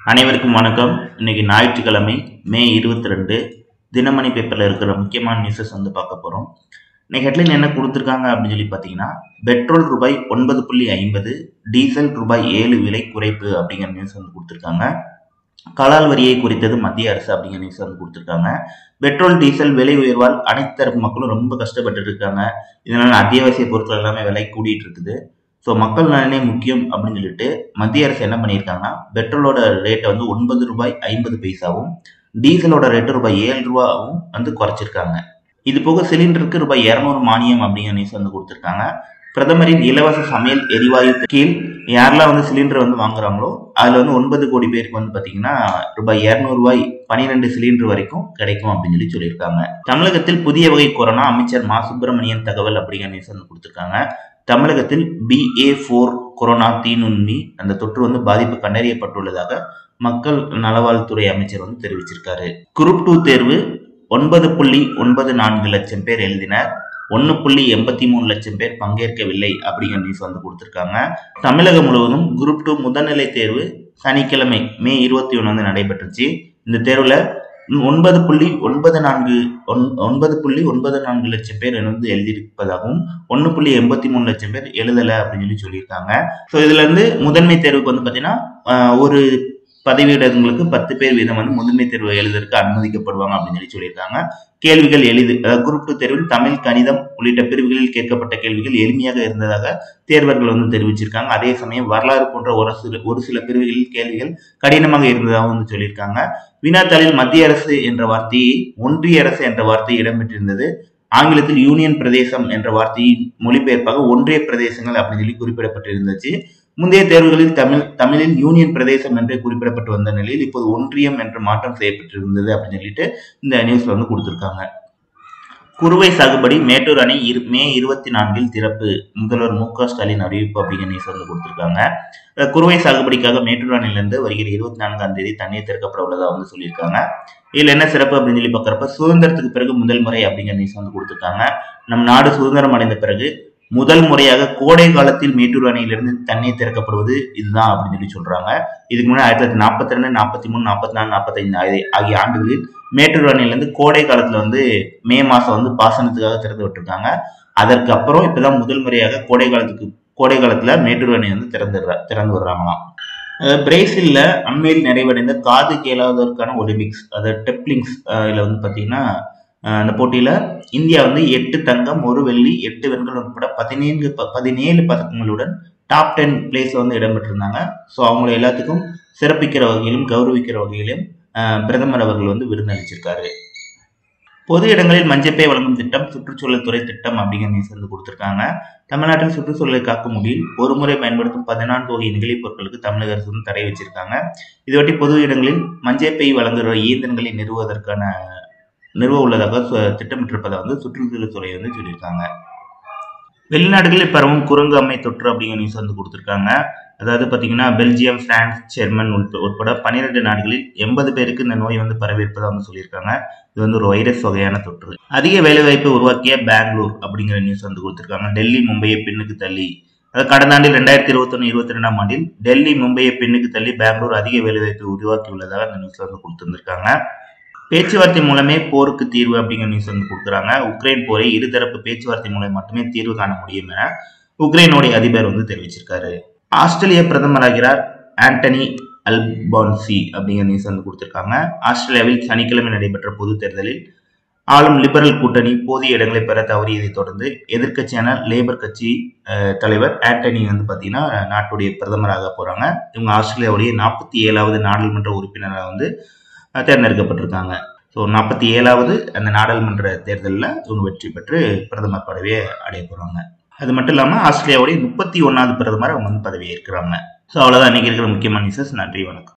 அனைவருக்கும் வணக்கம் இன்னைக்கு ஞாயிற்றுக்கிழமை மே இருபத்தி ரெண்டு தினமணி பேப்பரில் இருக்கிற முக்கியமான நியூஸஸ் வந்து பார்க்க போகிறோம் இன்னைக்கு ஹெட்லைன் என்ன கொடுத்துருக்காங்க அப்படின்னு சொல்லி பார்த்தீங்கன்னா பெட்ரோல் ரூபாய் ஒன்பது புள்ளி ஐம்பது டீசல் ரூபாய் ஏழு விலை குறைப்பு அப்படிங்கிற நியூஸ் வந்து கொடுத்துருக்காங்க கலால் வரியை குறித்தது மத்திய அரசு அப்படிங்கிற நியூஸ் வந்து கொடுத்துருக்காங்க பெட்ரோல் டீசல் விலை உயர்வால் அனைத்து தரப்பு மக்களும் ரொம்ப கஷ்டப்பட்டு இருக்காங்க இதனால அத்தியாவசிய பொருட்கள் எல்லாமே விலை கூடிட்டு இருக்குது ஸோ மக்கள் நலனே முக்கியம் அப்படின்னு சொல்லிட்டு மத்திய அரசு என்ன பண்ணியிருக்காங்கன்னா பெட்ரோலோட ரேட்டை வந்து ஒன்பது ரூபாய் ஐம்பது பைசாவும் டீசலோட ரேட்டு ரூபாய் ஏழு ரூபாவும் வந்து குறைச்சிருக்காங்க இது போக சிலிண்டருக்கு ரூபாய் இரநூறு மானியம் அப்படிங்கிற நியூஸ் வந்து கொடுத்துருக்காங்க பிரதமரின் இலவச சமையல் எரிவாயு கீழ் யாரெல்லாம் வந்து சிலிண்டர் வந்து வாங்குறாங்களோ அதில் வந்து ஒன்பது கோடி பேருக்கு வந்து பார்த்தீங்கன்னா ரூபாய் இரநூறுபாய் பன்னிரெண்டு சிலிண்டர் வரைக்கும் கிடைக்கும் அப்படின்னு சொல்லி சொல்லியிருக்காங்க தமிழகத்தில் புதிய வகை கொரோனா அமைச்சர் மா சுப்பிரமணியன் தகவல் அப்படிங்கிற நியூஸ் வந்து கொடுத்துருக்காங்க தமிழகத்தில் பிஏ ஃபோர் கொரோனா தீநுண்மி அந்த தொற்று வந்து பாதிப்பு கண்டறியப்பட்டுள்ளதாக மக்கள் நலவாழ்வுத்துறை அமைச்சர் வந்து தெரிவிச்சிருக்காரு குரூப் டூ தேர்வு ஒன்பது புள்ளி ஒன்பது நான்கு லட்சம் பேர் எழுதினர் ஒன்று புள்ளி எண்பத்தி மூணு லட்சம் பேர் பங்கேற்கவில்லை அப்படிங்கிற நியூஸ் வந்து கொடுத்துருக்காங்க தமிழகம் முழுவதும் குரூப் டூ முதல்நிலை தேர்வு சனிக்கிழமை மே இருபத்தி ஒன்று வந்து நடைபெற்றுச்சு இந்த தேர்வில் ஒன்பது புள்ளி ஒன்பது நான்கு ஒன் ஒன்பது புள்ளி ஒன்பது நான்கு லட்சம் பேர் வந்து எழுதியிருப்பதாகவும் ஒன்று புள்ளி எண்பத்தி மூணு லட்சம் பேர் எழுதலை அப்படின்னு சொல்லி சொல்லியிருக்காங்க ஸோ இதுல இருந்து முதன்மை தேர்வுக்கு வந்து பார்த்தீங்கன்னா ஆஹ், ஒரு பதவியிடங்களுக்கு பத்து பேர் வீதம் வந்து முதன்மை தேர்வு எழுதுறதுக்கு அனுமதிக்கப்படுவாங்க அப்படின்னு சொல்லி சொல்லியிருக்காங்க கேள்விகள் எளிது அதாவது குரூப் டூ தேர்வில் தமிழ் கணிதம் உள்ளிட்ட பிரிவுகளில் கேட்கப்பட்ட கேள்விகள் எளிமையாக இருந்ததாக தேர்வர்கள் வந்து தெரிவிச்சிருக்காங்க அதே சமயம் வரலாறு போன்ற ஒரு சில ஒரு சில பிரிவுகளில் கேள்விகள் கடினமாக இருந்ததாக வந்து சொல்லியிருக்காங்க வினாத்தாளில் மத்திய அரசு என்ற வார்த்தையை ஒன்றிய அரசு என்ற வார்த்தை இடம்பெற்றிருந்தது ஆங்கிலத்தில் யூனியன் பிரதேசம் என்ற வார்த்தையின் மொழிபெயர்ப்பாக ஒன்றிய பிரதேசங்கள் அப்படின்னு சொல்லி குறிப்பிடப்பட்டிருந்துச்சு முந்தைய தேர்வுகளில் தமிழ் தமிழில் யூனியன் பிரதேசம் என்றே குறிப்பிடப்பட்டு வந்த நிலையில் இப்போது ஒன்றியம் என்று மாற்றம் செய்யப்பட்டிருந்தது அப்படின்னு சொல்லிட்டு இந்த நியூஸ்ல வந்து கொடுத்திருக்காங்க குறுவை சாகுபடி மேட்டூர் அணை இரு மே இருபத்தி நான்கில் திறப்பு முதல்வர் மு க ஸ்டாலின் அறிவிப்பு அப்படிங்கிற நியூஸ் வந்து கொடுத்திருக்காங்க அஹ் குறுவை சாகுபடிக்காக மேட்டூர் அணையிலிருந்து வருகிற இருபத்தி நான்காம் தேதி தண்ணீர் திறக்கப்பட உள்ளதா வந்து சொல்லியிருக்காங்க இதுல என்ன சிறப்பு அப்படின்னு சொல்லி பார்க்குறப்ப சுதந்திரத்துக்கு பிறகு முதல் முறை அப்படிங்கிற நியூஸ் வந்து கொடுத்துருக்காங்க நம் நாடு சுதந்திரம் அடைந்த பிறகு முதல் முறையாக கோடை காலத்தில் மேட்டூர் அணையிலிருந்து தண்ணீர் திறக்கப்படுவது இதுதான் அப்படின்னு சொல்லி சொல்றாங்க இதுக்கு முன்னாடி ஆயிரத்தி தொள்ளாயிரத்தி நாற்பத்தி ரெண்டு நாற்பத்தி மூணு நாற்பத்தி நாலு நாற்பத்தைந்து ஆகிய ஆண்டுகளில் மேட்டூர் அணையிலிருந்து கோடை காலத்துல வந்து மே மாசம் வந்து பாசனத்துக்காக திறந்து விட்டுருக்காங்க அதற்கு அப்புறம் இப்பதான் முதல் முறையாக கோடை காலத்துக்கு கோடை காலத்துல மேட்டூர் அணை வந்து திறந்து திறந்து விடுறாங்களாம் அஹ் பிரேசில்ல அண்மையில் நிறைவடைந்த காது கேளாதோருக்கான ஒலிம்பிக்ஸ் அதாவது டெப்லிங்ஸ் இதுல வந்து பாத்தீங்கன்னா அஹ் அந்த போட்டியில இந்தியா வந்து எட்டு தங்கம் ஒரு வெள்ளி எட்டு வெண்கலம் உட்பட பதினேழு ப- பதினேழு பதக்கங்களுடன் டாப் டென் பிளேஸ்ல வந்து இடம்பெற்றிருந்தாங்க ஸோ அவங்களை எல்லாத்துக்கும் சிறப்பிக்கிற வகையிலும் கௌரவிக்கிற வகையிலும் அஹ் பிரதமர் அவர்கள் வந்து விருந்தளிச்சிருக்காரு பொது இடங்களில் மஞ்சப்பை வழங்கும் திட்டம் சுற்றுச்சூழல் துறை திட்டம் அப்படிங்கிற நியூஸ் வந்து கொடுத்துருக்காங்க தமிழ்நாட்டில் சுற்றுச்சூழலை காக்கும் முடிவில் ஒரு முறை பயன்படுத்தும் பதினான்கு வகை நெகிழிப் பொருட்களுக்கு தமிழக அரசு வந்து தடை வச்சிருக்காங்க இதையொட்டி பொது இடங்களில் மஞ்சப்பை வழங்குகிற இயந்திரங்களை நிறுவுவதற்கான நிறுவ உள்ளதாக சு- திட்டமிட்டிருப்பதை வந்து சுற்றுச்சூழல் துறை வந்து சொல்லியிருக்காங்க வெளிநாடுகளில் பரவும் குரங்கு அம்மை தொற்று அப்படிங்கிற நியூஸ் வந்து கொடுத்துருக்காங்க அதாவது பார்த்தீங்கன்னா பெல்ஜியம் பிரான்ஸ் ஜெர்மன் உட்ப- உட்பட பன்னிரெண்டு நாடுகளில் எண்பது பேருக்கு இந்த நோய் வந்து பரவியிருப்பதாக வந்து சொல்லியிருக்காங்க இது வந்து ஒரு வைரஸ் வகையான தொற்று அதிக வேலைவாய்ப்பை உருவாக்கிய பெங்களூர் அப்படிங்கிற நியூஸ் வந்து கொடுத்துருக்காங்க டெல்லி மும்பையை பின்னுக்கு தள்ளி அதாவது கடந்த ஆண்டில் ரெண்டாயிரத்தி இருபத்தொன்னு இருபத்தி ரெண்டாம் ஆண்டில் டெல்லி மும்பையை பின்னுக்கு தள்ளி பெங்களூர் அதிக வேலைவாய்ப்பை உருவாக்கி உள்ளதாக அந்த நியூஸ்ல வந்து கொடுத்துருந்துருக்காங்க பேச்சுவார்த்தை மூலமே போருக்கு தீர்வு அப்படிங்கிற நியூஸ் வந்து கொடுக்குறாங்க உக்ரைன் போரை இருதரப்பு பேச்சுவார்த்தை மூலம் மட்டுமே தீர்வு காண முடியும் என உக்ரைனுடைய அதிபர் வந்து தெரிவிச்சிருக்காரு ஆஸ்திரேலிய பிரதமராகிறார் ஆண்டனி அல்பான்சி அப்படிங்கிற நியூஸ் வந்து கொடுத்திருக்காங்க ஆஸ்திரேலியாவில் சனிக்கிழமை நடைபெற்ற பொது தேர்தலில் ஆளும் லிபரல் கூட்டணி போதிய இடங்களை பெற தவறியதை தொடர்ந்து எதிர்க்கட்சியான லேபர் கட்சி அஹ், தலைவர் ஆண்டனி வந்து பார்த்தீங்கன்னா நாட்டுடைய பிரதமராக போறாங்க இவங்க ஆஸ்திரேலியாவுடைய நாற்பத்தி ஏழாவது நாடாளுமன்ற உறுப்பினராக வந்து அஹ், தேர்ந்தெடுக்கப்பட்டிருக்காங்க ஸோ நாற்பத்தி ஏழாவது அந்த நாடாளுமன்ற தேர்தலில் இவங்க வெற்றி பெற்று பிரதமர் பதவியை அடைய போறாங்க அது மட்டும் இல்லாமல் ஆஸ்திரேலியாவுடைய முப்பத்தி ஒன்றாவது பிரதமர் அவங்க வந்து பதவி ஏற்கிறாங்க ஸோ அவ்வளோதான் இன்னைக்கு இருக்கிற முக்கியமான நியூஸஸ் நன்றி வணக்கம்